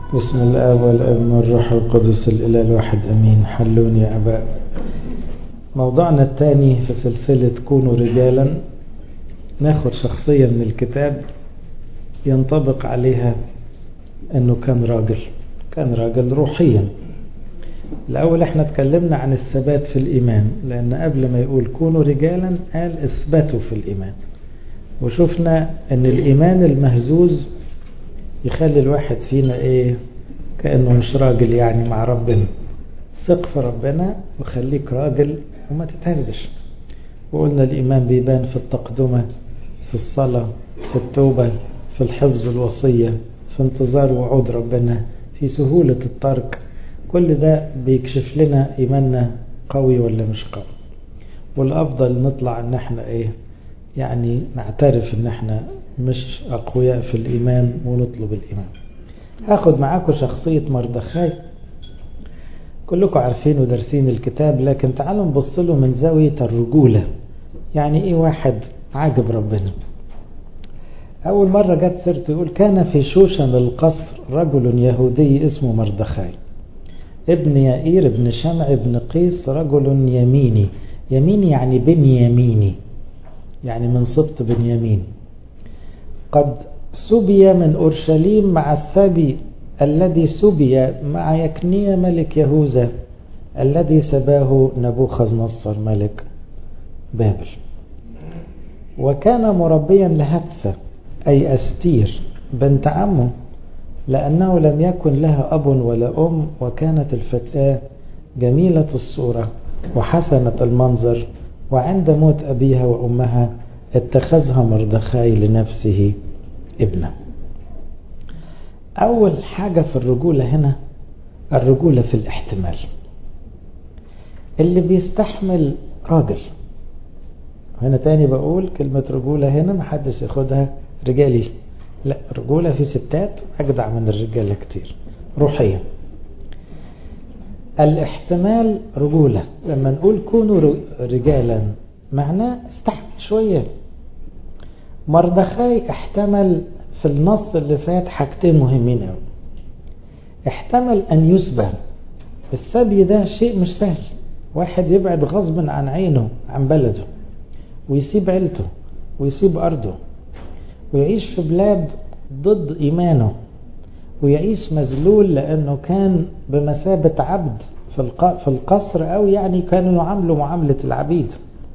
بسم الآب والابن والروح القدس الإله الواحد أمين حلون يا أباء موضوعنا الثاني في سلسلة كونوا رجالا ناخد شخصية من الكتاب ينطبق عليها أنه كان راجل كان راجل روحيا الأول احنا اتكلمنا عن الثبات في الإيمان لأن قبل ما يقول كونوا رجالا قال اثبتوا في الإيمان وشفنا أن الإيمان المهزوز يخلي الواحد فينا ايه كأنه مش راجل يعني مع ربنا ثق في ربنا وخليك راجل وما تتهزش وقلنا الإيمان بيبان في التقدمة في الصلاة في التوبة في الحفظ الوصية في انتظار وعود ربنا في سهولة الترك كل ده بيكشف لنا إيماننا قوي ولا مش قوي والأفضل نطلع ان احنا ايه يعني نعترف ان احنا مش أقوياء في الإيمان ونطلب الإيمان هاخد معاكم شخصية مردخاي كلكم عارفين ودارسين الكتاب لكن تعالوا نبص له من زاوية الرجولة يعني ايه واحد عاجب ربنا أول مرة جت سيرته يقول كان في شوشن القصر رجل يهودي اسمه مردخاي ابن يائير ابن شمع ابن قيس رجل يميني يميني يعني بنياميني يعني من سبط بنيامين قد سبي من أورشليم مع السبي الذي سبي مع يكنية ملك يهوذا الذي سباه نبوخذ نصر ملك بابل وكان مربيا لهتسة أي أستير بنت عمه لأنه لم يكن لها أب ولا أم وكانت الفتاة جميلة الصورة وحسنة المنظر وعند موت أبيها وأمها اتخذها مردخاي لنفسه ابنا أول حاجة في الرجولة هنا الرجولة في الاحتمال اللي بيستحمل راجل هنا تاني بقول كلمة رجولة هنا محدش ياخدها رجالي لا رجولة في ستات أجدع من الرجالة كتير روحيا الاحتمال رجولة لما نقول كونوا رجالا معناه استحمل شوية مردخاي احتمل في النص اللي فات حاجتين مهمين قوي احتمل ان يسبى السبي ده شيء مش سهل واحد يبعد غصب عن عينه عن بلده ويسيب عيلته ويسيب ارضه ويعيش في بلاد ضد ايمانه ويعيش مذلول لانه كان بمثابة عبد في القصر او يعني كانوا يعاملوا معاملة العبيد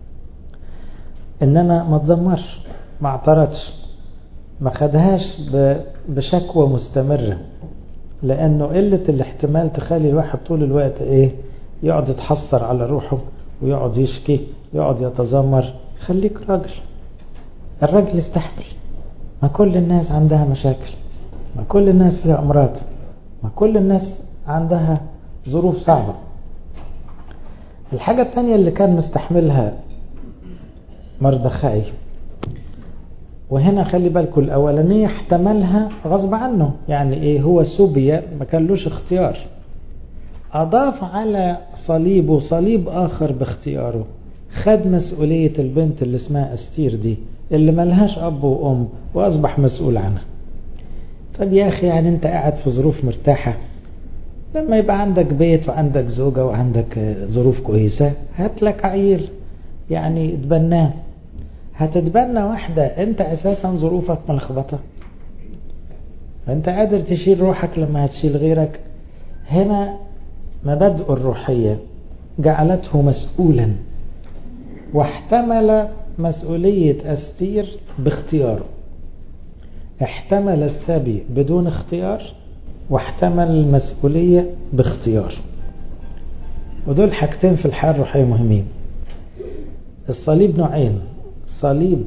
انما ما تزمرش ما اعترضش ما خدهاش بشكوى مستمرة لانه قلة الاحتمال تخلي الواحد طول الوقت ايه يقعد يتحسر على روحه ويقعد يشكي يقعد يتذمر خليك راجل الراجل يستحمل ما كل الناس عندها مشاكل ما كل الناس فيها امراض ما كل الناس عندها ظروف صعبة الحاجة الثانية اللي كان مستحملها مردخاي وهنا خلي بالكم الأولانية احتملها غصب عنه يعني ايه هو سبي ما كان لوش اختيار أضاف على صليبه صليب آخر باختياره خد مسؤولية البنت اللي اسمها أستير دي اللي ملهاش أب وأم وأصبح مسؤول عنها طب يا أخي يعني أنت قاعد في ظروف مرتاحة لما يبقى عندك بيت وعندك زوجة وعندك ظروف كويسة هات لك عيل يعني تبناه هتتبنى واحدة انت اساسا ظروفك ملخبطة فانت قادر تشيل روحك لما هتشيل غيرك هنا مبادئ الروحية جعلته مسؤولا واحتمل مسؤولية أستير باختياره احتمل السبي بدون اختيار واحتمل المسؤولية باختيار ودول حاجتين في الحياة الروحية مهمين الصليب نوعين صليب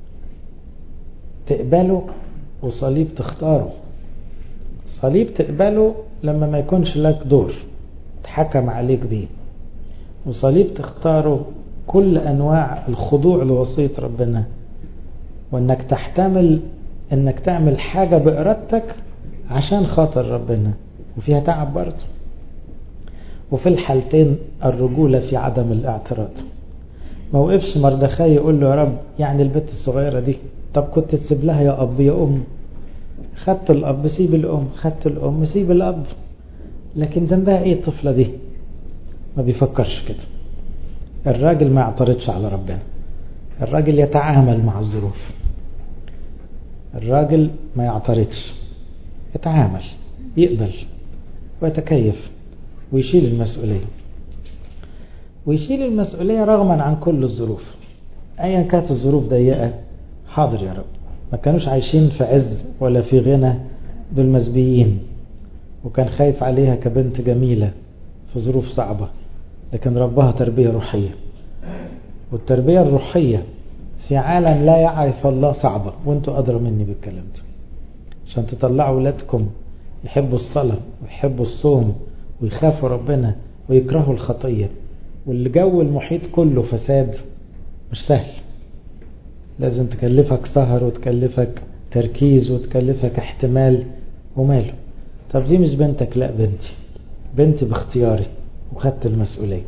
تقبله وصليب تختاره صليب تقبله لما ما يكونش لك دور تحكم عليك بيه وصليب تختاره كل أنواع الخضوع لوصية ربنا وأنك تحتمل أنك تعمل حاجة بإرادتك عشان خاطر ربنا وفيها تعب برضه وفي الحالتين الرجولة في عدم الاعتراض ما وقفش مردخاي يقول له يا رب يعني البنت الصغيرة دي طب كنت تسيب لها يا أب يا أم خدت الأب سيب الأم خدت الأم سيب الأب لكن ذنبها ايه الطفلة دي ما بيفكرش كده الراجل ما يعترضش على ربنا الراجل يتعامل مع الظروف الراجل ما يعترضش يتعامل يقبل ويتكيف ويشيل المسؤولية ويشيل المسؤولية رغما عن كل الظروف أيا كانت الظروف ضيقة حاضر يا رب ما كانوش عايشين في عز ولا في غنى بالمسبيين وكان خايف عليها كبنت جميلة في ظروف صعبة لكن ربها تربية روحية والتربية الروحية في عالم لا يعرف الله صعبة وانتوا أدرى مني بالكلام ده عشان تطلعوا ولادكم يحبوا الصلاة ويحبوا الصوم ويخافوا ربنا ويكرهوا الخطية واللي جو المحيط كله فساد مش سهل لازم تكلفك سهر وتكلفك تركيز وتكلفك احتمال وماله طب دي مش بنتك لا بنتي بنتي باختياري وخدت المسؤولية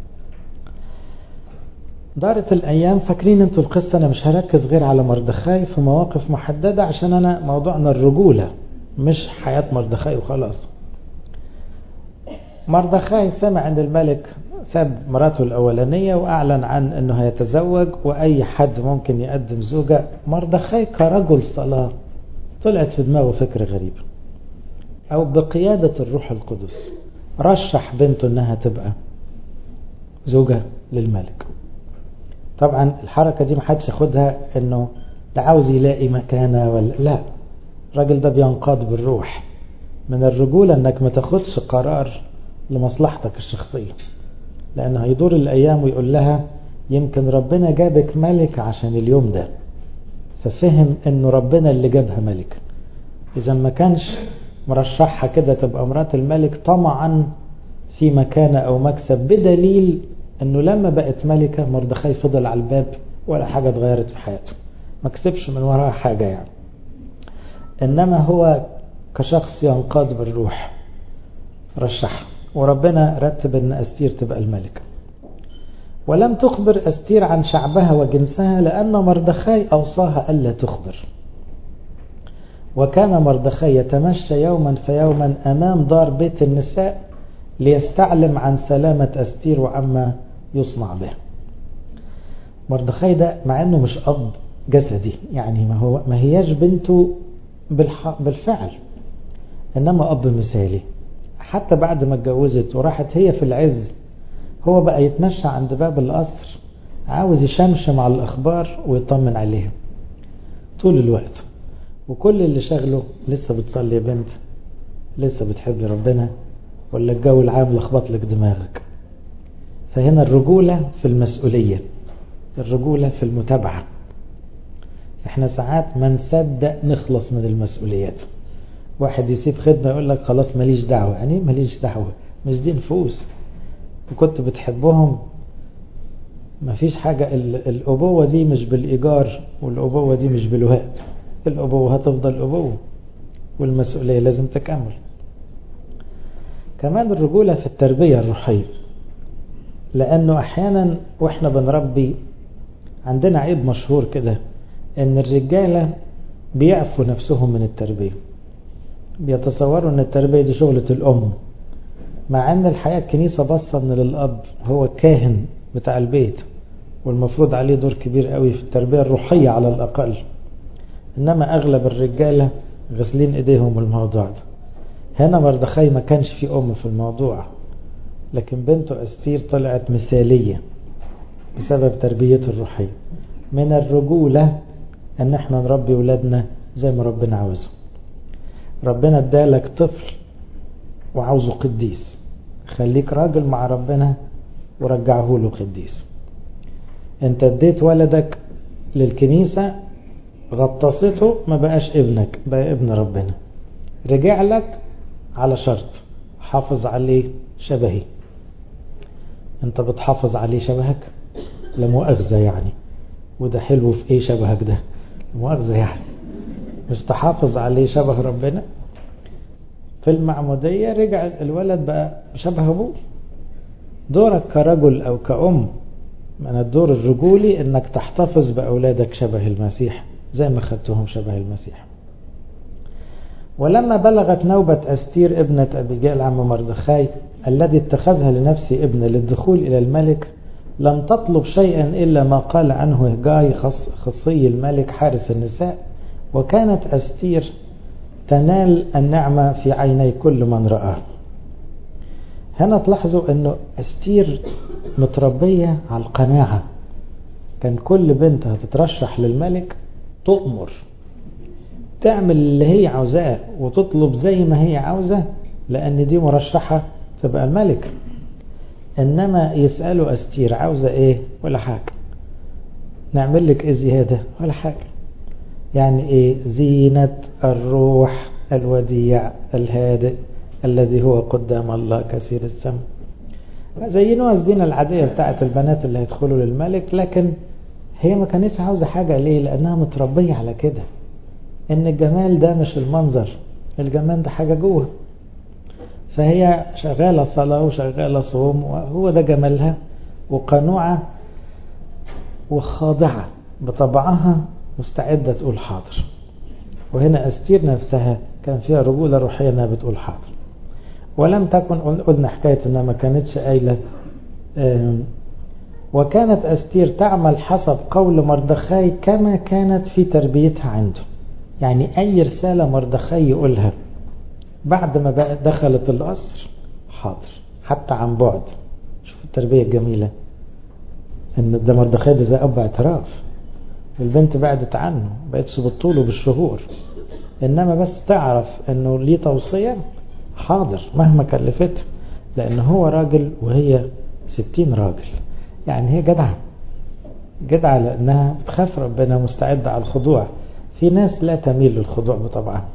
دارت الأيام فاكرين انتوا القصة أنا مش هركز غير على مردخاي في مواقف محددة عشان أنا موضوعنا الرجولة مش حياة مردخاي وخلاص مردخاي سمع ان الملك ساب مراته الأولانية وأعلن عن أنه هيتزوج وأي حد ممكن يقدم زوجة مردخاي كرجل صلاة طلعت في دماغه فكرة غريبة أو بقيادة الروح القدس رشح بنته أنها تبقى زوجة للملك طبعا الحركة دي محدش ياخدها أنه ده عاوز يلاقي مكانة ولا لا الراجل ده بينقاد بالروح من الرجولة أنك ما تاخدش قرار لمصلحتك الشخصية لأنه هيدور الأيام ويقول لها يمكن ربنا جابك ملك عشان اليوم ده ففهم أنه ربنا اللي جابها ملك إذا ما كانش مرشحها كده تبقى مرات الملك طمعا في مكانة أو مكسب بدليل أنه لما بقت ملكة مردخاي فضل على الباب ولا حاجة اتغيرت في حياته ما كسبش من وراها حاجة يعني إنما هو كشخص ينقاد بالروح رشحها وربنا رتب أن أستير تبقى الملكة ولم تخبر أستير عن شعبها وجنسها لأن مردخاي أوصاها ألا تخبر وكان مردخاي يتمشى يوما فيوما أمام دار بيت النساء ليستعلم عن سلامة أستير وعما يصنع به مردخاي ده مع أنه مش أب جسدي يعني ما, هو ما هياش بنته بالفعل إنما أب مثالي حتى بعد ما اتجوزت وراحت هي في العز هو بقى يتمشى عند باب القصر عاوز يشمشم على الأخبار ويطمن عليها طول الوقت وكل اللي شغله لسه بتصلي يا بنت لسه بتحبي ربنا ولا الجو العام لخبط لك دماغك فهنا الرجولة في المسؤولية الرجولة في المتابعة احنا ساعات ما نصدق نخلص من المسؤوليات واحد يسيب خدمة يقول لك خلاص ماليش دعوة يعني ماليش دعوة مش دي نفوس وكنت بتحبهم مفيش حاجة الأبوة دي مش بالإيجار والأبوة دي مش بالوقت الأبوة هتفضل أبوة والمسؤولية لازم تكمل كمان الرجولة في التربية الروحية لأنه أحيانا وإحنا بنربي عندنا عيب مشهور كده إن الرجالة بيعفوا نفسهم من التربية بيتصوروا إن التربية دي شغلة الأم مع أن الحقيقة الكنيسة بصة إن للأب هو الكاهن بتاع البيت والمفروض عليه دور كبير قوي في التربية الروحية على الأقل إنما أغلب الرجالة غسلين إيديهم الموضوع ده هنا مردخاي ما كانش في أم في الموضوع لكن بنته أستير طلعت مثالية بسبب تربيته الروحية من الرجولة أن احنا نربي ولادنا زي ما ربنا عاوزه ربنا ادالك طفل وعاوزه قديس خليك راجل مع ربنا ورجعه له قديس انت اديت ولدك للكنيسة غطسته ما بقاش ابنك بقى ابن ربنا رجع لك على شرط حافظ عليه شبهي انت بتحافظ عليه شبهك لا مؤاخذة يعني وده حلو في ايه شبهك ده مؤاخذة يعني مش تحافظ عليه شبه ربنا في المعمودية رجع الولد بقى شبه ابوه دورك كرجل او كأم من الدور الرجولي انك تحتفظ بأولادك شبه المسيح زي ما خدتهم شبه المسيح ولما بلغت نوبة أستير ابنة أبيجيل عم مردخاي الذي اتخذها لنفسه ابن للدخول إلى الملك لم تطلب شيئا إلا ما قال عنه هجاي خص خصي الملك حارس النساء وكانت أستير تنال النعمة في عيني كل من رآه هنا تلاحظوا أنه أستير متربية على القناعة كان كل بنت هتترشح للملك تؤمر تعمل اللي هي عاوزاه وتطلب زي ما هي عاوزة لأن دي مرشحة تبقى الملك إنما يسألوا أستير عاوزة إيه ولا حاجة نعمل لك إيه زيادة ولا حاجة يعني إيه زينة الروح الوديع الهادئ الذي هو قدام الله كثير السم زينوها الزينة العادية بتاعت البنات اللي هيدخلوا للملك لكن هي ما كانتش عاوزة حاجة ليه لأنها متربية على كده إن الجمال ده مش المنظر الجمال ده حاجة جوه فهي شغالة صلاة وشغالة صوم وهو ده جمالها وقنوعة وخاضعة بطبعها مستعدة تقول حاضر وهنا أستير نفسها كان فيها رجولة روحية أنها بتقول حاضر ولم تكن قلنا حكاية أنها ما كانتش قايلة وكانت أستير تعمل حسب قول مردخاي كما كانت في تربيتها عنده يعني أي رسالة مردخاي يقولها بعد ما بقى دخلت القصر حاضر حتى عن بعد شوف التربية الجميلة ان ده مردخاي ده زي اب اعتراف البنت بعدت عنه بقتش بتطوله بالشهور انما بس تعرف انه ليه توصية حاضر مهما كلفته لان هو راجل وهي ستين راجل يعني هي جدعة جدعة لانها بتخاف ربنا مستعدة على الخضوع في ناس لا تميل للخضوع بطبعها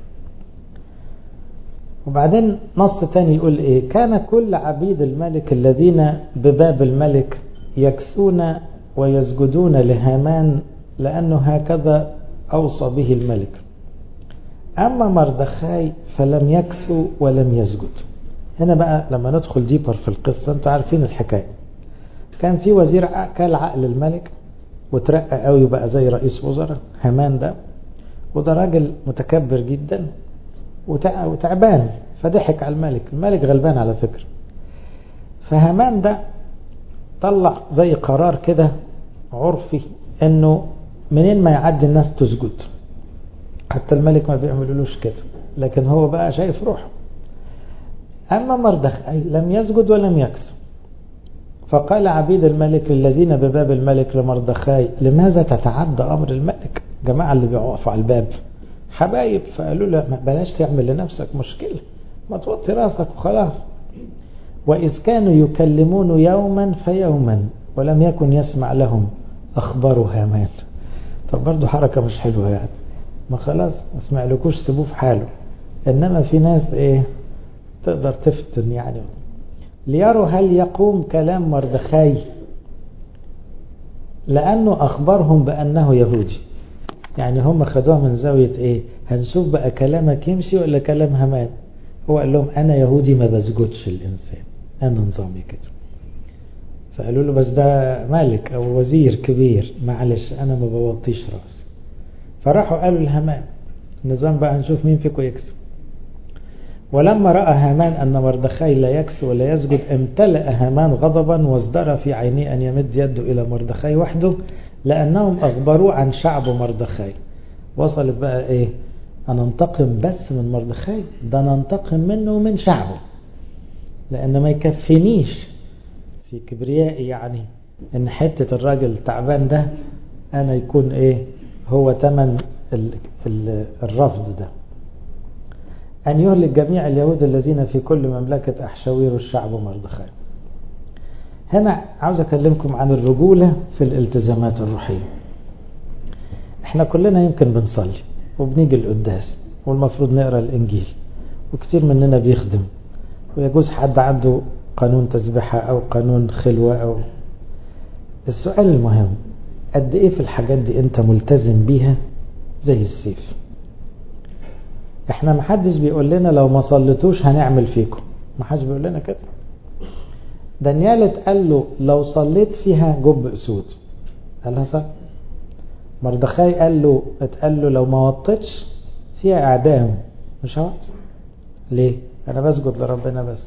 وبعدين نص تاني يقول ايه كان كل عبيد الملك الذين بباب الملك يكسون ويسجدون لهامان لأنه هكذا أوصى به الملك أما مردخاي فلم يكسو ولم يسجد هنا بقى لما ندخل ديبر في القصة انتوا عارفين الحكاية كان في وزير كال عقل الملك وترقى قوي بقى زي رئيس وزراء هامان ده وده راجل متكبر جدا وتعبان فضحك على الملك الملك غلبان على فكرة فهامان ده طلع زي قرار كده عرفي انه منين ما يعدي الناس تسجد حتى الملك ما بيعملولوش كده لكن هو بقى شايف روحه اما مردخاي لم يسجد ولم يكسب فقال عبيد الملك للذين بباب الملك لمردخاي لماذا تتعدى امر الملك جماعة اللي بيقفوا على الباب حبايب فقالوا له بلاش تعمل لنفسك مشكلة ما توطي راسك وخلاص وإذ كانوا يكلمون يوما فيوما ولم يكن يسمع لهم أخبار هامان طب برضو حركة مش حلوة يعني ما خلاص ما سمعلكوش سيبوه في حاله إنما في ناس إيه تقدر تفتن يعني ليروا هل يقوم كلام مردخاي لأنه أخبرهم بأنه يهودي يعني هم خدوها من زاوية إيه هنشوف بقى كلامك يمشي ولا كلام هامان هو قال لهم أنا يهودي ما بسجدش الإنسان أنا نظامي كده فقالوا له بس ده ملك أو وزير كبير معلش أنا ما بوطيش راسي فراحوا قالوا لهامان النظام بقى هنشوف مين فيكم يكسب ولما رأى هامان أن مردخاي لا يكسو ولا يسجد امتلأ هامان غضبا وازدرى في عينيه أن يمد يده إلى مردخاي وحده لأنهم أخبروه عن شعب مردخاي وصلت بقى إيه أنا انتقم بس من مردخاي ده أنا انتقم منه ومن شعبه لأن ما يكفينيش في كبريائي يعني إن حتة الراجل التعبان ده أنا يكون إيه هو تمن ال ال الرفض ده أن يهلك جميع اليهود الذين في كل مملكة أحشاوير والشعب مردخاي هنا عاوز أكلمكم عن الرجولة في الالتزامات الروحية احنا كلنا يمكن بنصلي وبنيجي القداس والمفروض نقرأ الإنجيل وكتير مننا بيخدم ويجوز حد عنده قانون تسبحة أو قانون خلوة أو السؤال المهم قد إيه في الحاجات دي أنت ملتزم بيها زي السيف احنا محدش بيقول لنا لو ما صليتوش هنعمل فيكم محدش بيقول لنا كده دانيال اتقال له لو صليت فيها جب اسود قالها صح مردخاي قال له اتقال له لو ما وطتش فيها اعدام مش هوعظ ليه انا بسجد لربنا بس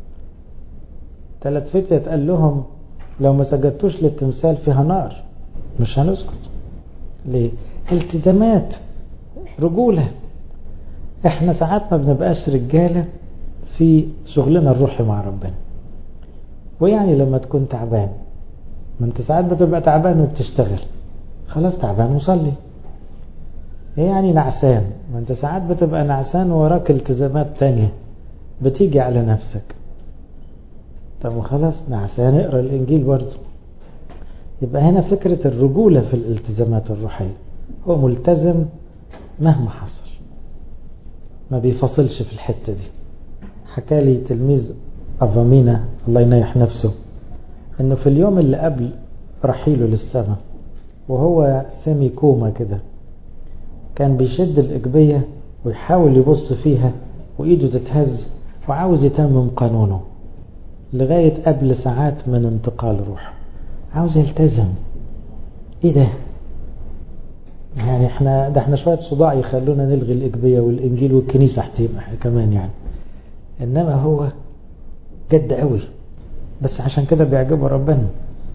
ثلاث فتية قال لهم لو ما سجدتوش للتمثال فيها نار مش هنسكت ليه التزامات رجولة احنا ساعات ما بنبقاش رجالة في شغلنا الروحي مع ربنا ويعني لما تكون تعبان ما انت ساعات بتبقى تعبان وبتشتغل خلاص تعبان وصلي ايه يعني نعسان ما انت ساعات بتبقى نعسان وراك التزامات تانية بتيجي على نفسك طب وخلاص نعسان اقرا الانجيل برضه يبقى هنا فكرة الرجولة في الالتزامات الروحية هو ملتزم مهما حصل ما بيفصلش في الحتة دي حكى لي تلميذ أفامينا الله ينيح نفسه انه في اليوم اللي قبل رحيله للسماء وهو سيمي كوما كده كان بيشد الإقبية ويحاول يبص فيها وإيده تتهز وعاوز يتمم قانونه لغاية قبل ساعات من انتقال روحه عاوز يلتزم ايه ده يعني احنا ده احنا شوية صداع يخلونا نلغي الإقبية والإنجيل والكنيسة كمان يعني إنما هو جد قوي بس عشان كده بيعجبه ربنا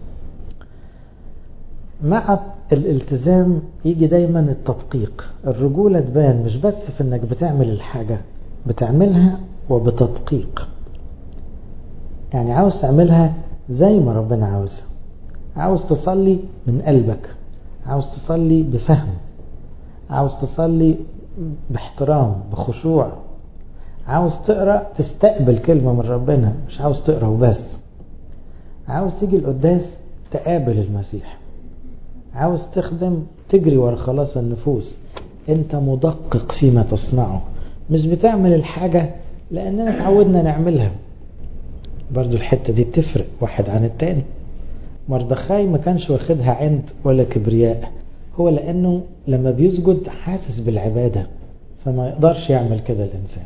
مع الالتزام يجي دايما التدقيق الرجولة تبان مش بس في انك بتعمل الحاجة بتعملها وبتدقيق يعني عاوز تعملها زي ما ربنا عاوزها عاوز تصلي من قلبك عاوز تصلي بفهم عاوز تصلي باحترام بخشوع عاوز تقرأ تستقبل كلمة من ربنا مش عاوز تقرأ وبس عاوز تيجي القداس تقابل المسيح عاوز تخدم تجري ورا خلاص النفوس انت مدقق فيما تصنعه مش بتعمل الحاجة لاننا اتعودنا نعملها برضو الحتة دي بتفرق واحد عن التاني مردخاي ما كانش واخدها عند ولا كبرياء هو لانه لما بيسجد حاسس بالعبادة فما يقدرش يعمل كده الانسان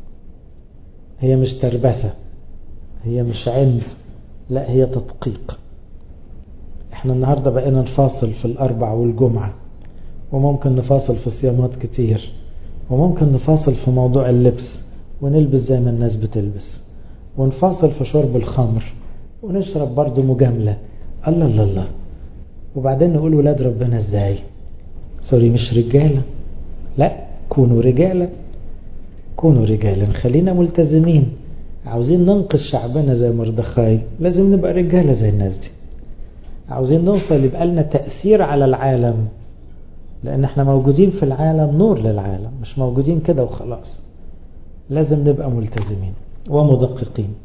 هي مش تربثة هي مش عند لا هي تدقيق احنا النهاردة بقينا نفاصل في الاربع والجمعة وممكن نفاصل في صيامات كتير وممكن نفاصل في موضوع اللبس ونلبس زي ما الناس بتلبس ونفاصل في شرب الخمر ونشرب برضو مجاملة الله الله الله وبعدين نقول ولاد ربنا ازاي سوري مش رجالة لا كونوا رجالة كونوا رجالا خلينا ملتزمين عاوزين ننقذ شعبنا زي مردخاي لازم نبقى رجالة زي الناس دي عاوزين نوصل يبقى لنا تأثير على العالم لأن احنا موجودين في العالم نور للعالم مش موجودين كده وخلاص لازم نبقى ملتزمين ومدققين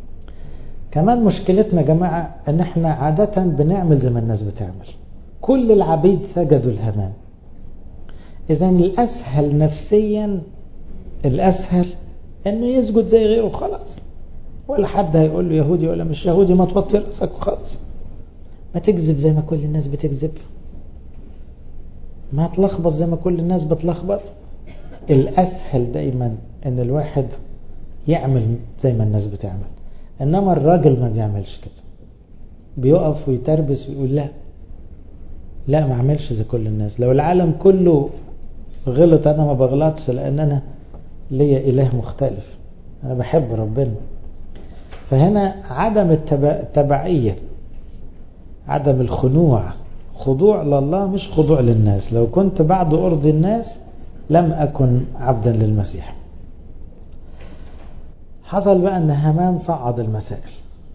كمان مشكلتنا يا جماعة ان احنا عادة بنعمل زي ما الناس بتعمل كل العبيد سجدوا الهمان اذا الاسهل نفسيا الاسهل انه يسجد زي غيره خلاص ولا حد هيقول له يهودي ولا مش يهودي ما توطي راسك وخلاص ما تكذب زي ما كل الناس بتكذب ما تلخبط زي ما كل الناس بتلخبط الاسهل دايما ان الواحد يعمل زي ما الناس بتعمل انما الراجل ما بيعملش كده بيقف ويتربس ويقول لا لا ما اعملش زي كل الناس لو العالم كله غلط انا ما بغلطش لان انا ليا اله مختلف انا بحب ربنا فهنا عدم التبعية عدم الخنوع خضوع لله مش خضوع للناس لو كنت بعد أرض الناس لم أكن عبدا للمسيح حصل بقى أن هامان صعد المسائل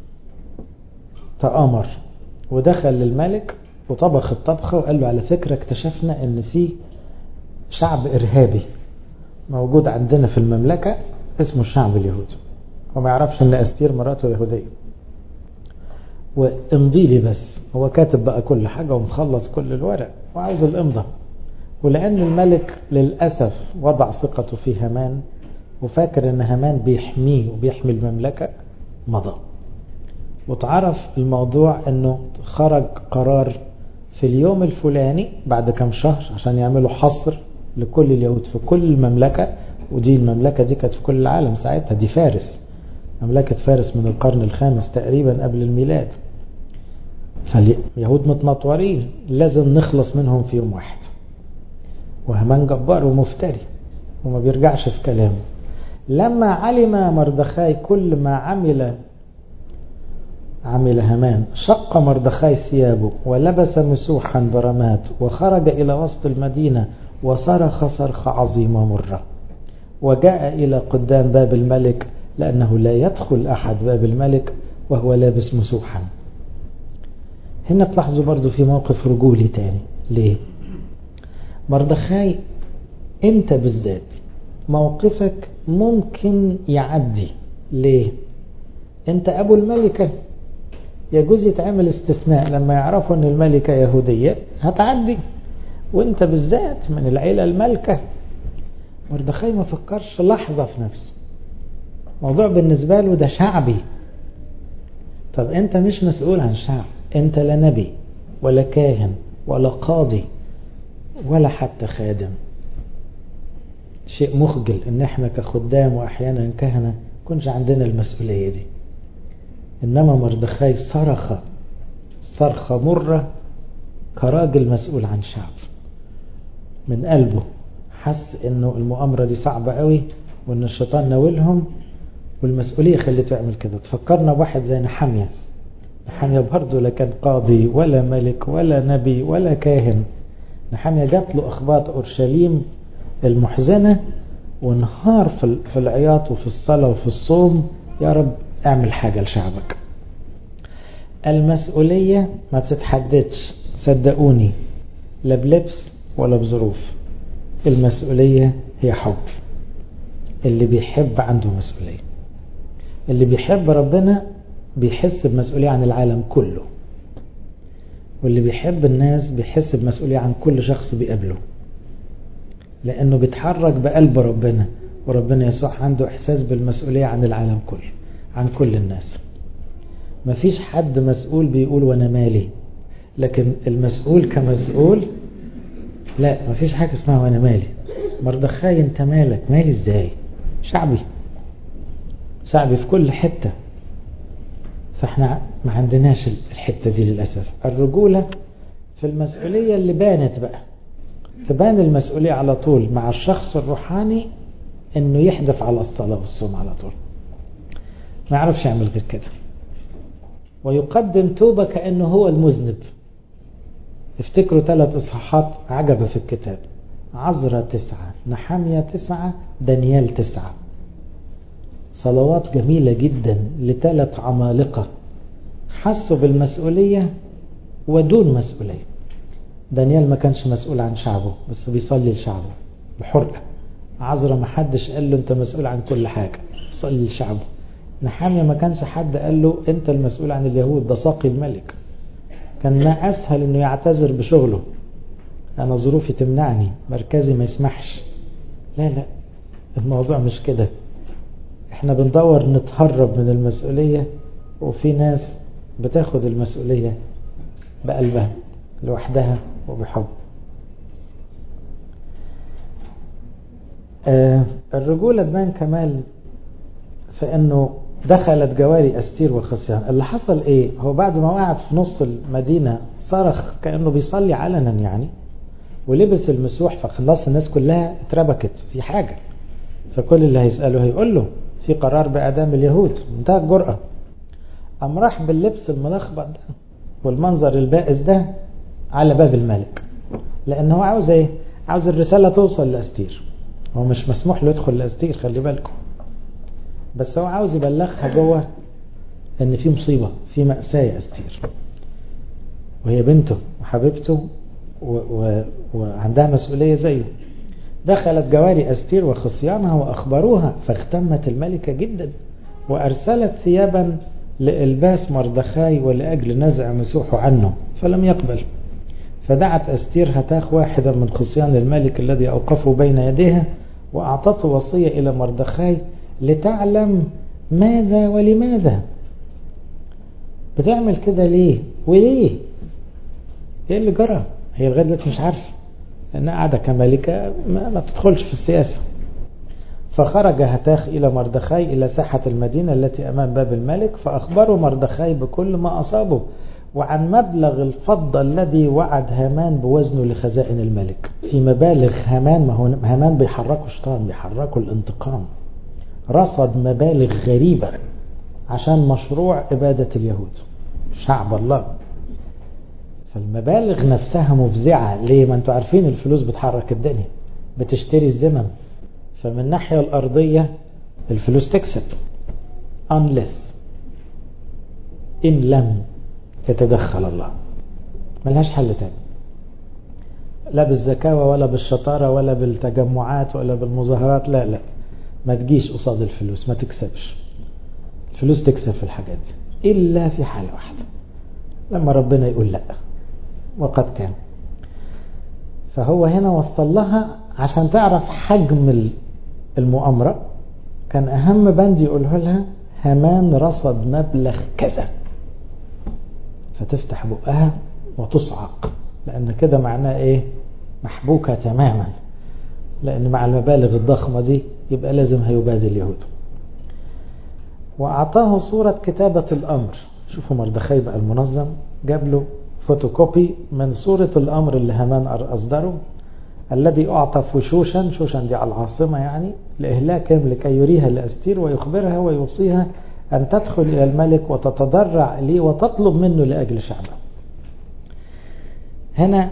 تآمر ودخل للملك وطبخ الطبخة وقال له على فكرة اكتشفنا أن في شعب إرهابي موجود عندنا في المملكة اسمه الشعب اليهودي وما يعرفش ان استير مراته يهودية وامضي لي بس هو كاتب بقى كل حاجة ومخلص كل الورق وعايز الامضة ولأن الملك للأسف وضع ثقته في هامان وفاكر ان هامان بيحميه وبيحمي المملكة مضى وتعرف الموضوع انه خرج قرار في اليوم الفلاني بعد كم شهر عشان يعملوا حصر لكل اليهود في كل المملكة ودي المملكة دي كانت في كل العالم ساعتها دي فارس مملكة فارس من القرن الخامس تقريبا قبل الميلاد فاليهود متنطورين لازم نخلص منهم في يوم واحد وهمان جبار ومفتري وما بيرجعش في كلامه لما علم مردخاي كل ما عمل عمل همان شق مردخاي ثيابه ولبس مسوحا برمات وخرج إلى وسط المدينة وصرخ صرخ عظيمة مرة وجاء إلى قدام باب الملك لأنه لا يدخل أحد باب الملك وهو لابس مسوحا هنا تلاحظوا برضو في موقف رجولي تاني ليه مردخاي انت بالذات موقفك ممكن يعدي ليه انت ابو الملكة يجوز يتعمل استثناء لما يعرفوا ان الملكة يهودية هتعدي وانت بالذات من العيلة الملكة مردخاي ما فكرش لحظة في نفسه موضوع بالنسبة له ده شعبي طب انت مش مسؤول عن شعب انت لا نبي ولا كاهن ولا قاضي ولا حتى خادم شيء مخجل ان احنا كخدام واحيانا كهنة كنش عندنا المسؤولية دي انما مردخاي صرخ صرخة مرة كراجل مسؤول عن شعب من قلبه حس انه المؤامرة دي صعبة قوي وان الشيطان ناولهم والمسؤولية خليته يعمل كده تفكرنا بواحد زي نحمية نحمية برضه لا كان قاضي ولا ملك ولا نبي ولا كاهن نحمية جات له اخبار اورشليم المحزنة وانهار في العياط وفي الصلاة وفي الصوم يا رب اعمل حاجة لشعبك المسؤولية ما بتتحددش صدقوني لا بلبس ولا بظروف المسؤولية هي حب اللي بيحب عنده مسؤولية اللي بيحب ربنا بيحس بمسؤولية عن العالم كله واللي بيحب الناس بيحس بمسؤولية عن كل شخص بيقابله لأنه بيتحرك بقلب ربنا وربنا يسوع عنده إحساس بالمسؤولية عن العالم كله عن كل الناس مفيش حد مسؤول بيقول وانا مالي لكن المسؤول كمسؤول لا مفيش حاجة اسمها وانا مالي مردخاي انت مالك مالي ازاي شعبي شعبي في كل حتة فاحنا ما عندناش الحتة دي للأسف الرجولة في المسؤولية اللي بانت بقى تبان المسؤولية على طول مع الشخص الروحاني انه يحدث على الصلاة والصوم على طول ما يعرفش يعمل غير كده ويقدم توبة كأنه هو المذنب افتكروا ثلاث إصحاحات عجبة في الكتاب عزرة تسعة نحمية تسعة دانيال تسعة صلوات جميلة جدا لثلاث عمالقة حسوا بالمسؤولية ودون مسؤولية دانيال ما كانش مسؤول عن شعبه بس بيصلي لشعبه بحرقة عزرة ما حدش قال له انت مسؤول عن كل حاجة صلي لشعبه نحامية ما كانش حد قال له انت المسؤول عن اليهود ده ساقي الملك كان ما اسهل انه يعتذر بشغله انا ظروفي تمنعني مركزي ما يسمحش لا لا الموضوع مش كده احنا بندور نتهرب من المسؤولية وفي ناس بتاخد المسؤولية بقلبها لوحدها وبحب آه الرجولة تبان كمال في انه دخلت جواري استير وخصيان اللي حصل ايه هو بعد ما وقعت في نص المدينة صرخ كأنه بيصلي علنا يعني ولبس المسوح فخلاص الناس كلها اتربكت في حاجة فكل اللي هيسأله هيقول له في قرار بأدام اليهود منتهى الجرأة قام راح باللبس الملخبط ده والمنظر البائس ده على باب الملك لأن هو عاوز ايه عاوز الرسالة توصل لأستير هو مش مسموح له يدخل لأستير خلي بالكم بس هو عاوز يبلغها جوه ان في مصيبة في مأساة يا أستير وهي بنته وحبيبته و... و... وعندها مسؤولية زيه دخلت جواري أستير وخصيانها وأخبروها فاختمت الملكة جدا وأرسلت ثيابا لإلباس مردخاي ولأجل نزع مسوحه عنه فلم يقبل فدعت أستير هتاخ واحدا من خصيان الملك الذي أوقفه بين يديها وأعطته وصية إلى مردخاي لتعلم ماذا ولماذا بتعمل كده ليه وليه ايه اللي جرى هي لغايه دلوقتي مش عارفه لانها قاعده كملكه ما, ما بتدخلش في السياسه فخرج هتاخ الى مردخاي الى ساحه المدينه التي امام باب الملك فاخبروا مردخاي بكل ما اصابه وعن مبلغ الفضة الذي وعد هامان بوزنه لخزائن الملك في مبالغ هامان ما هو هامان بيحركوا شيطان بيحركوا الانتقام رصد مبالغ غريبة عشان مشروع إبادة اليهود شعب الله فالمبالغ نفسها مفزعة ليه ما انتوا عارفين الفلوس بتحرك الدنيا بتشتري الزمن فمن الناحية الأرضية الفلوس تكسب unless إن لم يتدخل الله ملهاش حل تاني لا بالزكاوة ولا بالشطارة ولا بالتجمعات ولا بالمظاهرات لا لا ما تجيش قصاد الفلوس ما تكسبش الفلوس تكسب في الحاجات دي إلا في حالة واحدة لما ربنا يقول لا وقد كان فهو هنا وصل لها عشان تعرف حجم المؤامرة كان أهم بند يقوله لها همان رصد مبلغ كذا فتفتح بقها وتصعق لأن كده معناه إيه محبوكة تماما لأن مع المبالغ الضخمة دي يبقى لازم هيباد اليهود وأعطاه صورة كتابة الأمر شوفوا مردخي بقى المنظم جاب له فوتوكوبي من صورة الأمر اللي همان أصدره الذي أعطى في شوشن شوشن دي على العاصمة يعني لإهلاكهم لكي يريها لأستير ويخبرها ويوصيها أن تدخل إلى الملك وتتضرع لي وتطلب منه لأجل شعبه هنا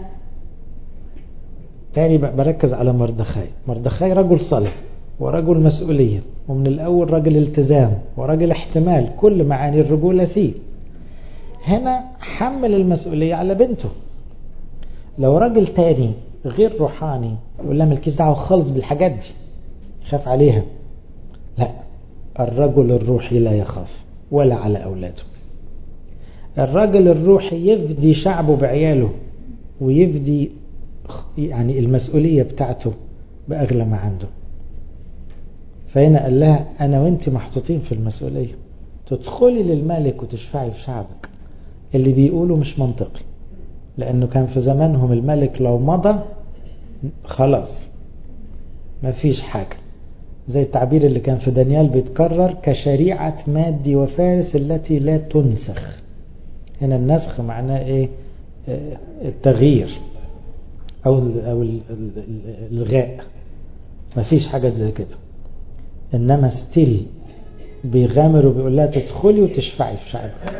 تاني بركز على مردخاي مردخاي رجل صالح ورجل مسؤولية ومن الأول رجل التزام ورجل احتمال كل معاني الرجولة فيه هنا حمل المسؤولية على بنته لو راجل تاني غير روحاني يقول لها مالكيش دعوه خالص بالحاجات دي خاف عليها لا الرجل الروحي لا يخاف ولا على اولاده الرجل الروحي يفدي شعبه بعياله ويفدي يعني المسؤولية بتاعته بأغلى ما عنده فهنا قال لها أنا وأنت محطوطين في المسؤولية تدخلي للملك وتشفعي في شعبك اللي بيقوله مش منطقي لأنه كان في زمانهم الملك لو مضى خلاص ما فيش حاجة زي التعبير اللي كان في دانيال بيتكرر كشريعة مادي وفارس التي لا تنسخ هنا النسخ معناه ايه التغيير او او الغاء ما فيش حاجة زي كده انما ستيل بيغامر وبيقول لها تدخلي وتشفعي في شعبك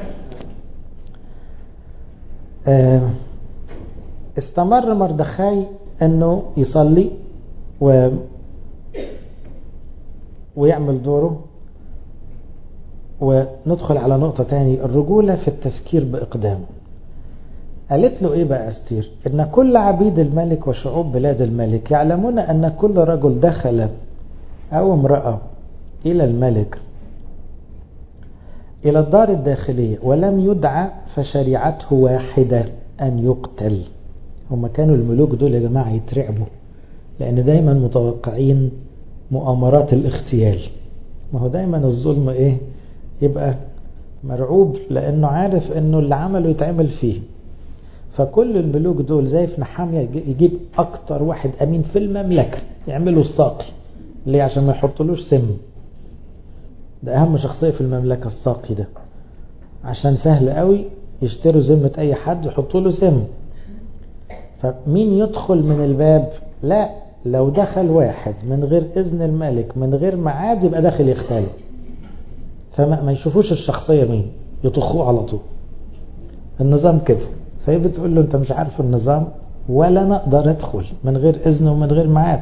استمر مردخاي انه يصلي و ويعمل دوره وندخل على نقطة تاني الرجولة في التفكير بإقدامه قالت له ايه بقى استير ان كل عبيد الملك وشعوب بلاد الملك يعلمون ان كل رجل دخل او امرأة الى الملك الى الدار الداخلية ولم يدعى فشريعته واحدة ان يقتل هم كانوا الملوك دول يا جماعة يترعبوا لان دايما متوقعين مؤامرات الاغتيال ما هو دايما الظلم ايه يبقى مرعوب لانه عارف انه اللي عمله يتعمل فيه فكل الملوك دول زي في نحامية يجيب اكتر واحد امين في المملكة يعملوا الساقي ليه عشان ما يحطلوش سم ده اهم شخصية في المملكة الساقي ده عشان سهل قوي يشتروا ذمة اي حد يحطوا له سم فمين يدخل من الباب لا لو دخل واحد من غير اذن الملك من غير ميعاد يبقى داخل يختاله فما ما يشوفوش الشخصية مين يطخوه على طول النظام كده فهي بتقول له انت مش عارف النظام ولا نقدر ادخل من غير اذن ومن غير ميعاد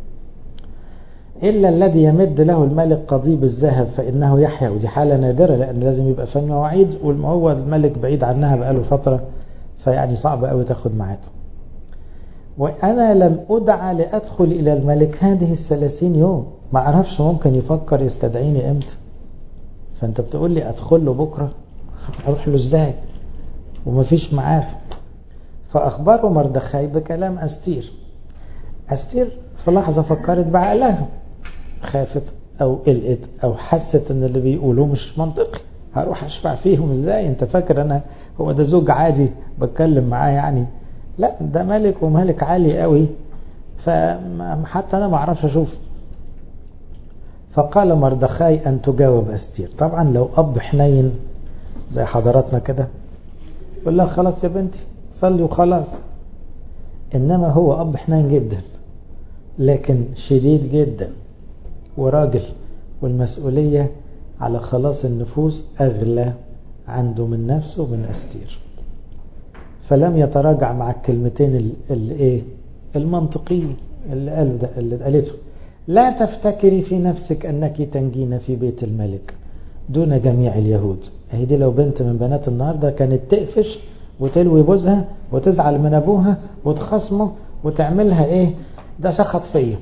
إلا الذي يمد له الملك قضيب الذهب فإنه يحيا ودي حالة نادرة لأن لازم يبقى فن مواعيد وهو الملك بعيد عنها بقاله فترة فيعني صعب قوي تاخد ميعاده وأنا لم أدعى لأدخل إلى الملك هذه الثلاثين يوم ما أعرفش ممكن يفكر يستدعيني إمتى فأنت بتقول لي أدخل له بكرة أروح له إزاي ومفيش معاه فأخبره مردخاي بكلام أستير أستير في لحظة فكرت بعقلها خافت أو قلقت أو حست إن اللي بيقولوه مش منطقي هروح أشفع فيهم إزاي أنت فاكر أنا هو ده زوج عادي بتكلم معاه يعني لا ده ملك وملك عالي قوي فحتى أنا ما أعرفش أشوف فقال مردخاي أن تجاوب أستير طبعا لو أب حنين زي حضراتنا كده يقول لها خلاص يا بنتي صلي وخلاص إنما هو أب حنين جدا لكن شديد جدا وراجل والمسؤولية على خلاص النفوس أغلى عنده من نفسه ومن أستير فلم يتراجع مع الكلمتين الايه المنطقية اللي قال ده اللي قالته لا تفتكري في نفسك أنك تنجين في بيت الملك دون جميع اليهود هي دي لو بنت من بنات النهاردة كانت تقفش وتلوي بوزها وتزعل من أبوها وتخصمه وتعملها إيه ده شخط فيا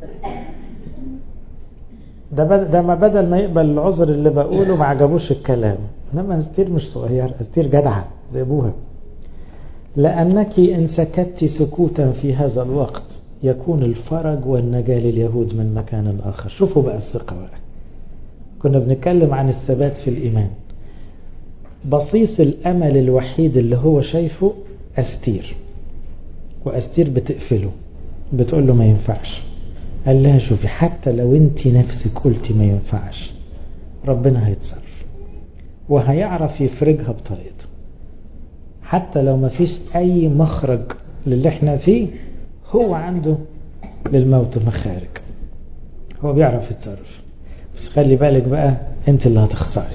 ده بد... ده ما بدل ما يقبل العذر اللي بقوله ما عجبوش الكلام انما استير مش صغير استير جدعه زي ابوها لانك ان سكت سكوتا في هذا الوقت يكون الفرج والنجاة لليهود من مكان اخر شوفوا بقى الثقه بقى كنا بنتكلم عن الثبات في الايمان بصيص الامل الوحيد اللي هو شايفه استير واستير بتقفله بتقول له ما ينفعش قال لها شوفي حتى لو انت نفسك قلتي ما ينفعش ربنا هيتصرف وهيعرف يفرجها بطريقته حتى لو ما فيش اي مخرج للي احنا فيه هو عنده للموت مخارج هو بيعرف يتصرف بس خلي بالك بقى انت اللي هتخسري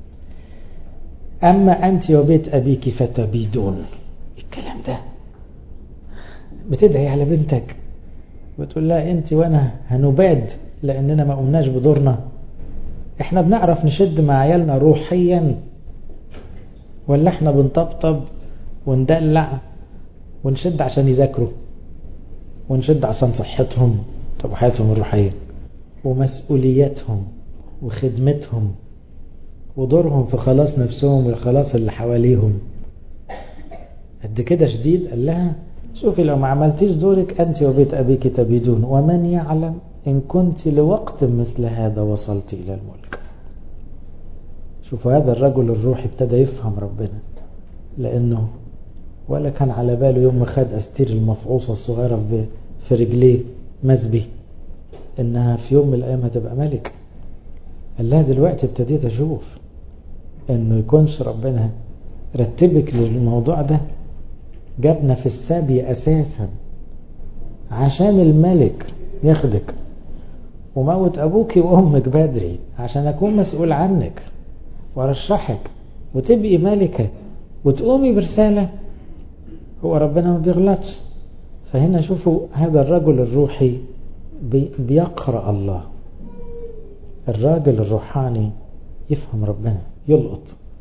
اما انت وبيت ابيك فتبيدون الكلام ده بتدعي على بنتك بتقول لها انت وانا هنباد لاننا ما قمناش بدورنا احنا بنعرف نشد مع عيالنا روحيا ولا احنا بنطبطب وندلع ونشد عشان يذاكروا ونشد عشان صحتهم طب حياتهم الروحية ومسؤولياتهم وخدمتهم ودورهم في خلاص نفسهم وخلاص اللي حواليهم قد كده شديد قال لها شوفي لو ما عملتيش دورك أنت وبيت أبيك تبيدون ومن يعلم إن كنت لوقت مثل هذا وصلت إلى الملك شوفوا هذا الرجل الروحي ابتدى يفهم ربنا لأنه ولا كان على باله يوم ما خد أستير المفعوصة الصغيرة في رجليه مزبي إنها في يوم من الأيام هتبقى ملك قال لها دلوقتي ابتديت أشوف إنه يكونش ربنا رتبك للموضوع ده جابنا في السبي أساسا عشان الملك ياخدك وموت أبوك وأمك بدري عشان أكون مسؤول عنك وأرشحك وتبقي ملكة وتقومي برسالة هو ربنا ما بيغلطش فهنا شوفوا هذا الرجل الروحي بي بيقرأ الله الراجل الروحاني يفهم ربنا يلقط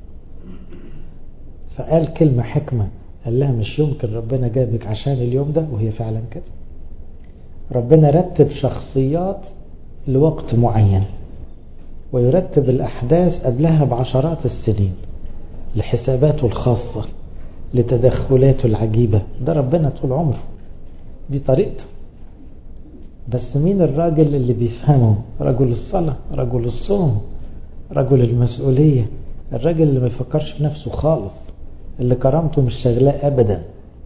فقال كلمة حكمة قال لها مش يمكن ربنا جابك عشان اليوم ده وهي فعلا كده ربنا رتب شخصيات لوقت معين ويرتب الأحداث قبلها بعشرات السنين لحساباته الخاصة لتدخلاته العجيبة ده ربنا طول عمره دي طريقته بس مين الراجل اللي بيفهمه رجل الصلاة رجل الصوم رجل المسؤولية الراجل اللي ما يفكرش في نفسه خالص اللي كرامته مش شغلاه أبدا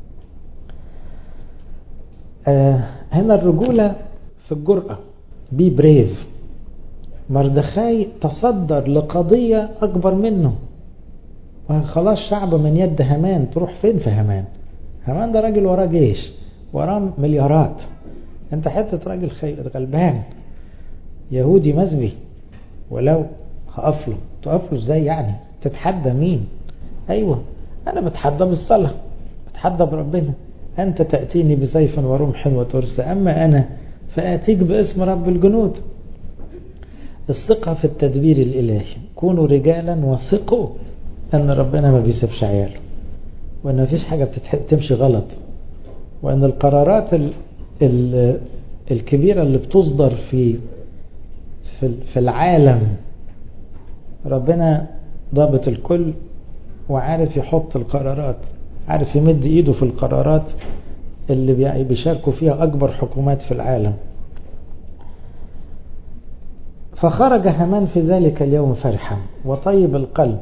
آه هنا الرجولة في الجرأة بي بريف مردخاي تصدر لقضية أكبر منه وخلاص شعب من يد همان تروح فين في همان همان ده راجل وراه جيش وراه مليارات انت حتة راجل غلبان يهودي مزبي ولو هقفله تقفله ازاي يعني تتحدى مين ايوه انا بتحدى بالصلاة بتحدى بربنا انت تأتيني بسيف ورمح وترس اما انا فاتيك باسم رب الجنود الثقة في التدبير الالهي كونوا رجالا وثقوا ان ربنا ما بيسيبش عياله وان مفيش حاجة بتمشي غلط وان القرارات ال ال الكبيرة اللي بتصدر في في العالم ربنا ضابط الكل وعارف يحط القرارات عارف يمد ايده في القرارات اللي بيشاركوا فيها اكبر حكومات في العالم فخرج همان في ذلك اليوم فرحا وطيب القلب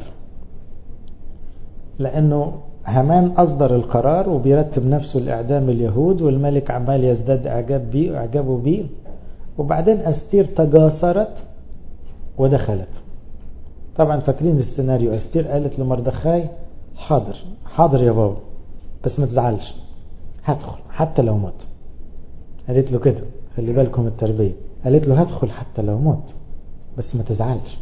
لانه هامان أصدر القرار وبيرتب نفسه لإعدام اليهود والملك عمال يزداد إعجاب بيه إعجابه بيه وبعدين أستير تجاسرت ودخلت طبعا فاكرين السيناريو أستير قالت لمردخاي حاضر حاضر يا بابا بس ما تزعلش هدخل حتى لو مت قالت له كده خلي بالكم التربية قالت له هدخل حتى لو مت بس ما تزعلش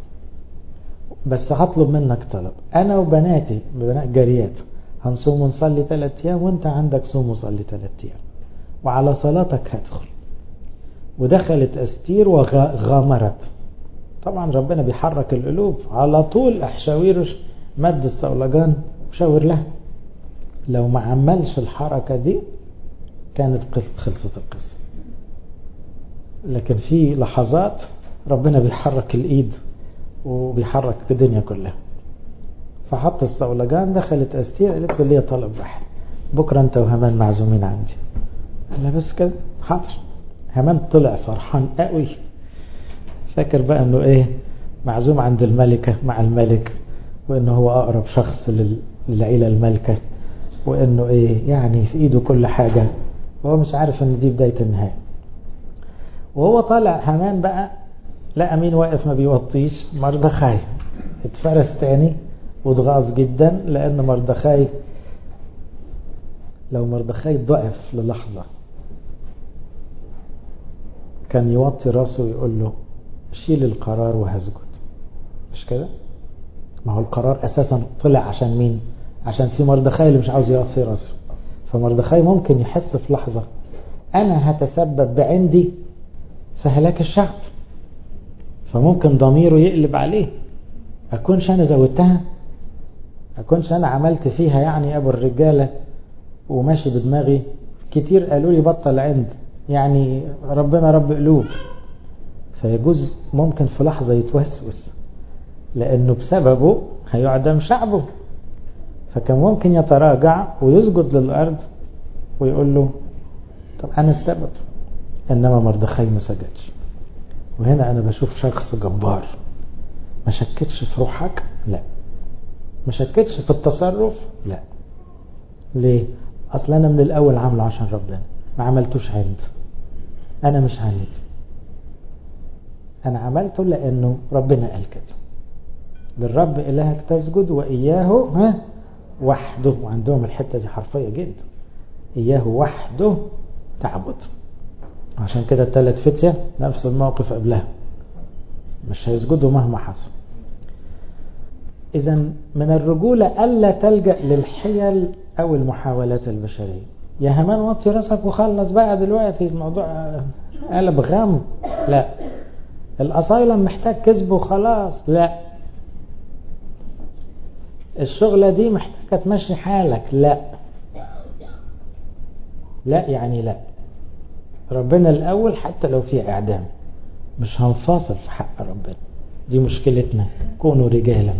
بس هطلب منك طلب انا وبناتي بنات جاريات هنصوم ونصلي ثلاث ايام وانت عندك صوم وصلي ثلاث ايام وعلى صلاتك هدخل ودخلت استير وغامرت طبعا ربنا بيحرك القلوب على طول احشاويرش مد الصولجان وشاور لها لو ما عملش الحركة دي كانت خلصت القصة لكن في لحظات ربنا بيحرك الايد وبيحرك الدنيا كلها فحط الصولجان دخلت استير قالت له ليه طلب واحد بكرة انت وهمان معزومين عندي قال لها بس كده حاضر همان طلع فرحان قوي فاكر بقى انه ايه معزوم عند الملكة مع الملك وانه هو اقرب شخص للعيلة الملكة وانه ايه يعني في ايده كل حاجة وهو مش عارف ان دي بداية النهاية وهو طالع همان بقى لقى مين واقف ما بيوطيش مردخاي اتفرس تاني واتغاظ جدا لان مردخاي لو مردخاي ضعف للحظة كان يوطي راسه ويقول له شيل القرار وهسجد مش كده ما هو القرار اساسا طلع عشان مين عشان في مردخاي اللي مش عاوز يوطي راسه فمردخاي ممكن يحس في لحظة انا هتسبب بعندي في هلاك الشعب فممكن ضميره يقلب عليه اكونش انا زودتها اكونش انا عملت فيها يعني ابو الرجالة وماشي بدماغي كتير قالوا لي بطل عند يعني ربنا رب قلوب فيجوز ممكن في لحظة يتوسوس لانه بسببه هيعدم شعبه فكان ممكن يتراجع ويسجد للارض ويقول له طب انا السبب انما مردخاي ما سجدش وهنا انا بشوف شخص جبار ما شكتش في روحك لا ما شكتش في التصرف لا ليه اصل انا من الاول عامله عشان ربنا ما عملتوش عند انا مش عند انا عملته لانه ربنا قال كده للرب الهك تسجد واياه ها وحده وعندهم الحته دي حرفيه جدا اياه وحده تعبد عشان كده الثلاث فتية نفس الموقف قبلها مش هيسجدوا مهما حصل اذا من الرجولة ألا تلجأ للحيل أو المحاولات البشرية يا همان وطي راسك وخلص بقى دلوقتي الموضوع قلب غم لا الأصايلم محتاج كذب وخلاص لا الشغلة دي محتاجة تمشي حالك لا لا يعني لا ربنا الأول حتى لو في إعدام مش هنفاصل في حق ربنا دي مشكلتنا كونوا رجالا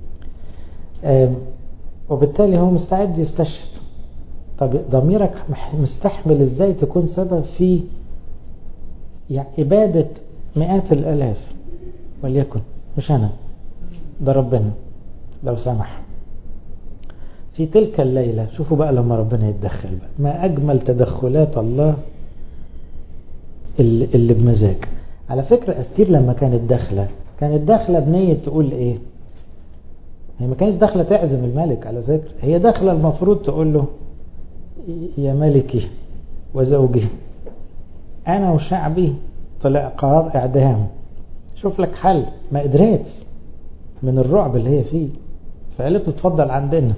وبالتالي هو مستعد يستشهد طب ضميرك مستحمل ازاي تكون سبب في يعني إبادة مئات الألاف وليكن مش أنا ده ربنا لو سمح في تلك الليلة شوفوا بقى لما ربنا يتدخل بقى ما أجمل تدخلات الله اللي, اللي بمزاج على فكرة أستير لما كانت داخلة كانت داخلة بنية تقول إيه هي ما كانتش داخلة تعزم الملك على ذكر هي داخلة المفروض تقول له يا ملكي وزوجي أنا وشعبي طلع قرار إعدام شوف لك حل ما قدرتش من الرعب اللي هي فيه فقالت اتفضل عندنا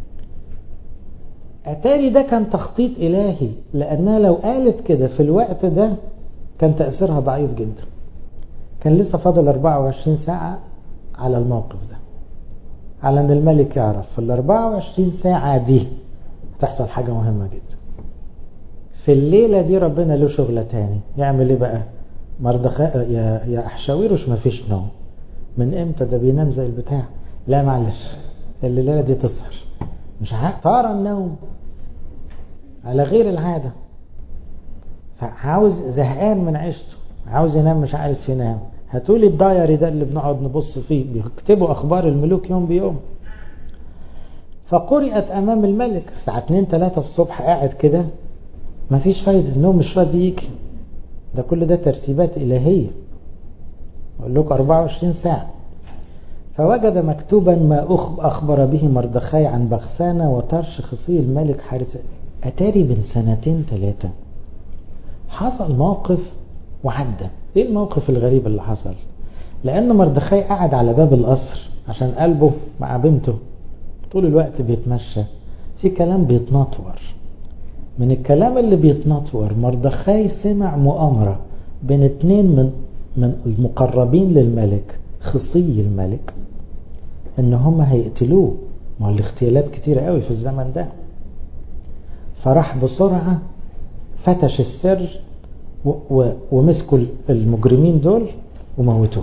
أتاري ده كان تخطيط إلهي لأنها لو قالت كده في الوقت ده كان تأثيرها ضعيف جدا كان لسه فاضل 24 ساعة على الموقف ده على ان الملك يعرف في ال 24 ساعة دي هتحصل حاجة مهمة جدا في الليلة دي ربنا له شغلة تاني يعمل ايه بقى مردخاء يا يا احشاويرش ما فيش نوم من امتى ده بينام زي البتاع لا معلش الليلة دي تسهر مش طار النوم على غير العادة فعاوز زهقان من عيشته عاوز ينام مش عارف ينام هاتولي الدايري ده اللي بنقعد نبص فيه بيكتبوا اخبار الملوك يوم بيوم فقرأت امام الملك الساعة 2 3 الصبح قاعد كده مفيش فايدة النوم مش راضي يجي ده كل ده ترتيبات الهية اقول لكم 24 ساعة فوجد مكتوبا ما أخبر به مردخاي عن بغثانة وطرش خصي الملك حارس أتاري من سنتين ثلاثة حصل موقف وعدى ايه الموقف الغريب اللي حصل لأن مردخاي قعد على باب القصر عشان قلبه مع بنته طول الوقت بيتمشى في كلام بيتنطور من الكلام اللي بيتنطور مردخاي سمع مؤامرة بين اتنين من من المقربين للملك خصي الملك ان هم هيقتلوه ما الاغتيالات كتيرة قوي في الزمن ده فراح بسرعة فتش السر و و ومسكوا المجرمين دول وموتوه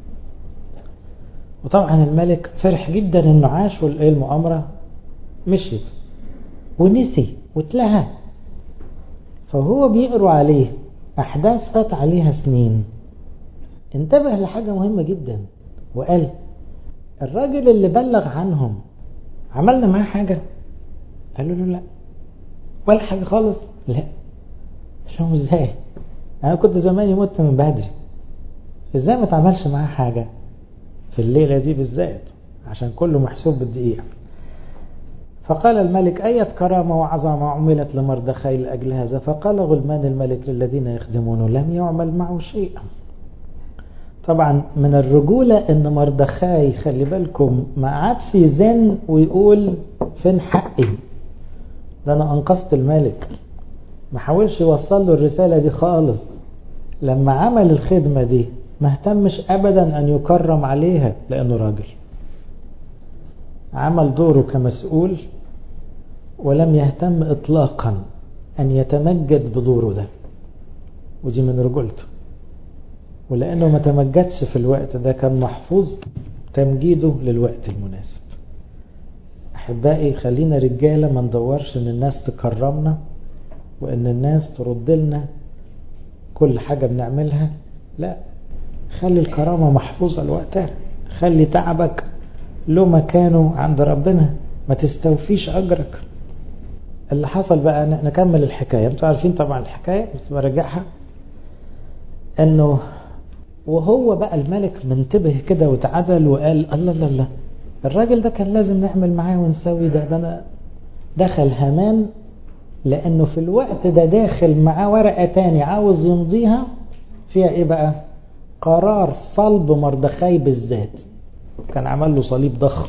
وطبعا الملك فرح جدا انه عاش والمؤامرة مشيت ونسي واتلهى فهو بيقروا عليه احداث فات عليها سنين انتبه لحاجة مهمة جدا وقال الراجل اللي بلغ عنهم عملنا معاه حاجة قالوا له لا ولا حاجة خالص لا شو ازاي انا كنت زماني مت من بدري ازاي ما تعملش معاه حاجة في الليلة دي بالذات عشان كله محسوب بالدقيقة فقال الملك أية كرامة وعظمة عملت لمردخاي لأجل هذا فقال غلمان الملك للذين يخدمونه لم يعمل معه شيء طبعا من الرجولة ان مردخاي خلي بالكم ما عادش يزن ويقول فين حقي ده انا انقذت الملك ما حاولش يوصل له الرسالة دي خالص لما عمل الخدمة دي ما اهتمش ابدا ان يكرم عليها لانه راجل عمل دوره كمسؤول ولم يهتم اطلاقا ان يتمجد بدوره ده ودي من رجولته ولانه ما تمجدش في الوقت ده كان محفوظ تمجيده للوقت المناسب احبائي خلينا رجاله ما ندورش ان الناس تكرمنا وان الناس ترد لنا كل حاجه بنعملها لا خلي الكرامه محفوظه لوقتها خلي تعبك له مكانه عند ربنا ما تستوفيش اجرك اللي حصل بقى نكمل الحكايه انتوا عارفين طبعا الحكايه بس برجعها انه وهو بقى الملك منتبه كده وتعدل وقال الله الله الله الراجل ده كان لازم نعمل معاه ونسوي ده ده انا دخل هامان لانه في الوقت ده داخل معاه ورقه تاني عاوز يمضيها فيها ايه بقى قرار صلب مردخاي بالذات كان عمل له صليب ضخم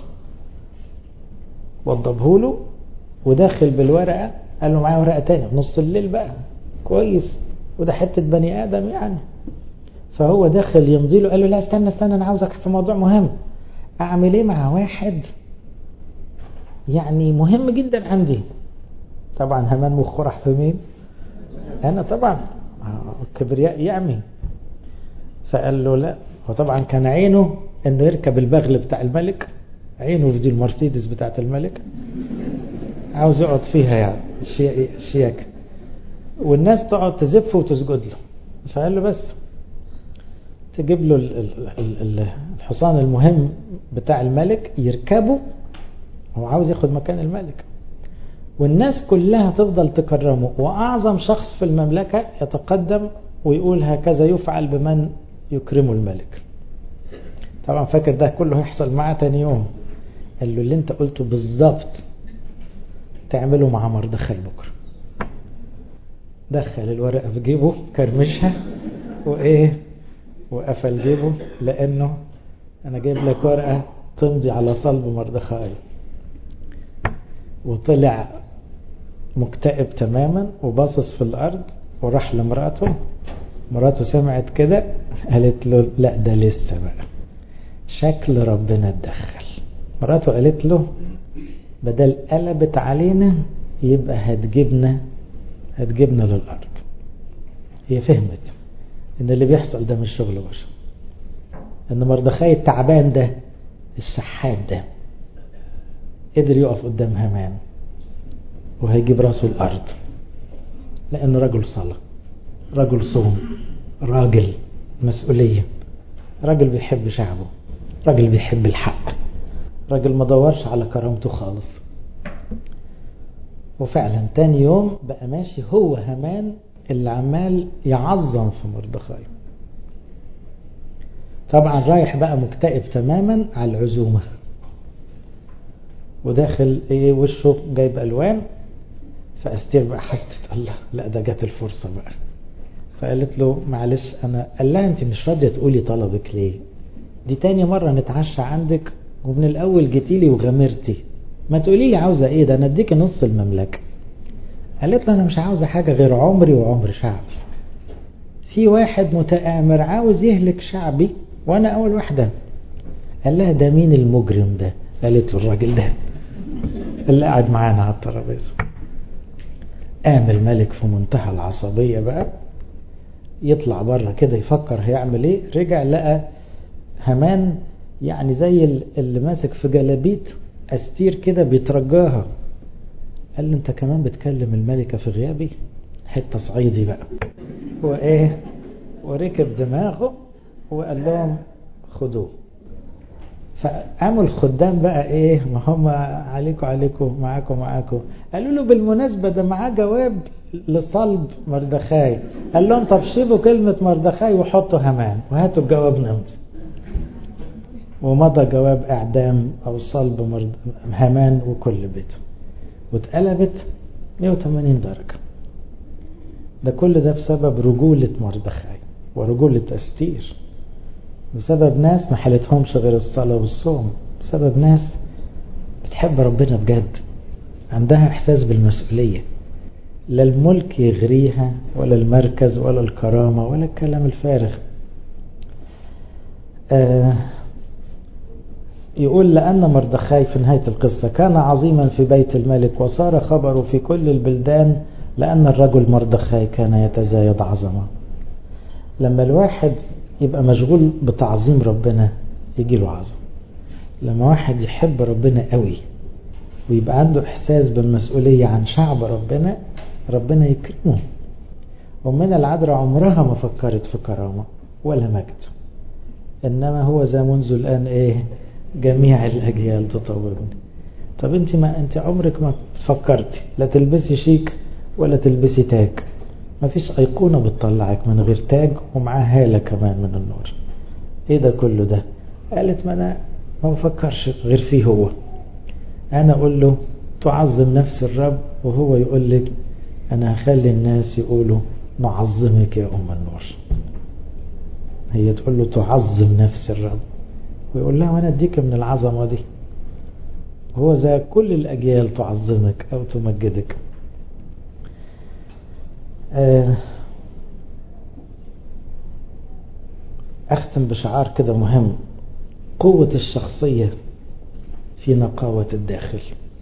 وضبه له وداخل بالورقه قال له معايا ورقه تاني في نص الليل بقى كويس وده حته بني ادم يعني فهو داخل يمضي له قال له لا استنى استنى انا عاوزك في موضوع مهم اعمل ايه مع واحد يعني مهم جدا عندي طبعا همان مخه راح في مين انا طبعا الكبرياء يعمي فقال له لا وطبعا كان عينه انه يركب البغل بتاع الملك عينه في دي المرسيدس بتاعت الملك عاوز يقعد فيها يعني شياكه والناس تقعد تزف وتسجد له فقال له بس تجيب له الحصان المهم بتاع الملك يركبه هو عاوز ياخد مكان الملك والناس كلها تفضل تكرمه وأعظم شخص في المملكة يتقدم ويقول هكذا يفعل بمن يكرمه الملك طبعا فاكر ده كله هيحصل معاه تاني يوم قال له اللي انت قلته بالظبط تعمله مع مردخاي بكره دخل الورقة في جيبه كرمشها وايه وقفل جيبه لانه انا جايب لك ورقة تمضي على صلب مردخاي وطلع مكتئب تماما وباصص في الارض وراح لمراته مراته سمعت كده قالت له لا ده لسه بقى شكل ربنا اتدخل مراته قالت له بدل قلبت علينا يبقى هتجيبنا هتجيبنا للأرض هي فهمت ان اللي بيحصل ده مش شغل بشر ان مردخاي التعبان ده السحات ده قدر يقف قدام هامان وهيجيب راسه الأرض لأنه رجل صلاة رجل صوم راجل مسؤولية راجل بيحب شعبه راجل بيحب الحق راجل ما دورش على كرامته خالص وفعلا تاني يوم بقى ماشي هو همان اللي عمال يعظم في مردخاي طبعا رايح بقى مكتئب تماما على العزومة وداخل ايه وشه جايب الوان فاستير بقى حست الله لا ده جت الفرصة بقى فقالت له معلش انا قال لها انت مش راضية تقولي طلبك ليه دي تاني مرة نتعشى عندك ومن الاول جيتيلي وغامرتي ما تقولي لي عاوزة ايه ده انا اديكي نص المملكة قالت له انا مش عاوزة حاجة غير عمري وعمر شعبي في واحد متآمر عاوز يهلك شعبي وانا اول واحدة قال لها ده مين المجرم ده قالت له الراجل ده اللي قاعد معانا على الترابيزه قام الملك في منتهى العصبية بقى يطلع بره كده يفكر هيعمل ايه رجع لقى همان يعني زي اللي ماسك في جلابيت استير كده بيترجاها قال له انت كمان بتكلم الملكة في غيابي حتة صعيدي بقى وايه وركب دماغه وقال لهم خدوه فقاموا الخدام بقى ايه ما هم عليكم عليكم معاكم معاكم قالوا له بالمناسبة ده معاه جواب لصلب مردخاي قال لهم طب شيلوا كلمة مردخاي وحطوا همان وهاتوا الجواب نمضي ومضى جواب اعدام او صلب مرد... همان وكل بيته واتقلبت 180 درجة ده كل ده بسبب رجولة مردخاي ورجولة استير بسبب ناس ما حالتهمش غير الصلاة والصوم بسبب ناس بتحب ربنا بجد عندها احساس بالمسؤولية لا الملك يغريها ولا المركز ولا الكرامة ولا الكلام الفارغ آه يقول لأن مردخاي في نهاية القصة كان عظيما في بيت الملك وصار خبره في كل البلدان لأن الرجل مردخاي كان يتزايد عظمة لما الواحد يبقى مشغول بتعظيم ربنا يجي له عظمة لما واحد يحب ربنا قوي ويبقى عنده إحساس بالمسؤولية عن شعب ربنا ربنا يكرمه ومن العذراء عمرها ما فكرت في كرامة ولا مجد إنما هو ذا منذ الآن إيه جميع الأجيال تطورني طب انت ما انت عمرك ما فكرتي لا تلبسي شيك ولا تلبسي تاج ما فيش أيقونة بتطلعك من غير تاج ومعاه هالة كمان من النور ايه ده كله ده قالت ما انا ما بفكرش غير فيه هو انا اقول له تعظم نفس الرب وهو يقول لك انا هخلي الناس يقولوا نعظمك يا ام النور هي تقول له تعظم نفس الرب ويقول لها وانا اديك من العظمة دي هو ذا كل الاجيال تعظمك او تمجدك اختم بشعار كده مهم قوة الشخصية في نقاوة الداخل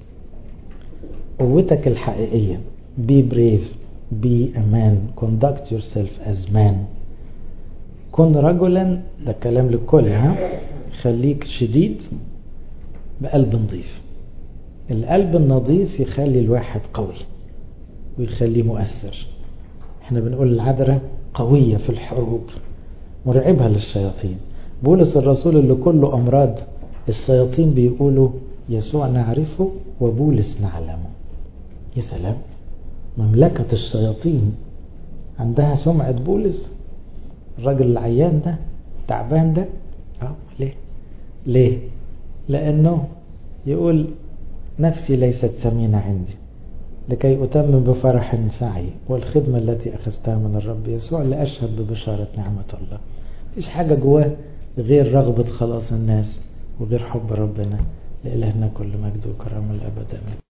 قوتك الحقيقية be brave be a man conduct yourself as man كن رجلا ده كلام للكل ها خليك شديد بقلب نظيف القلب النظيف يخلي الواحد قوي ويخليه مؤثر احنا بنقول العذراء قوية في الحروب مرعبة للشياطين بولس الرسول اللي كله أمراض الشياطين بيقولوا يسوع نعرفه وبولس نعلمه يا سلام مملكة الشياطين عندها سمعة بولس الراجل العيان ده تعبان ده اه ليه ليه لأنه يقول نفسي ليست ثمينة عندي لكي أتمم بفرح سعي والخدمة التي أخذتها من الرب يسوع لأشهد ببشارة نعمة الله مفيش حاجة جواه غير رغبة خلاص الناس وغير حب ربنا لإلهنا كل مجد وكرامة الأبد آمين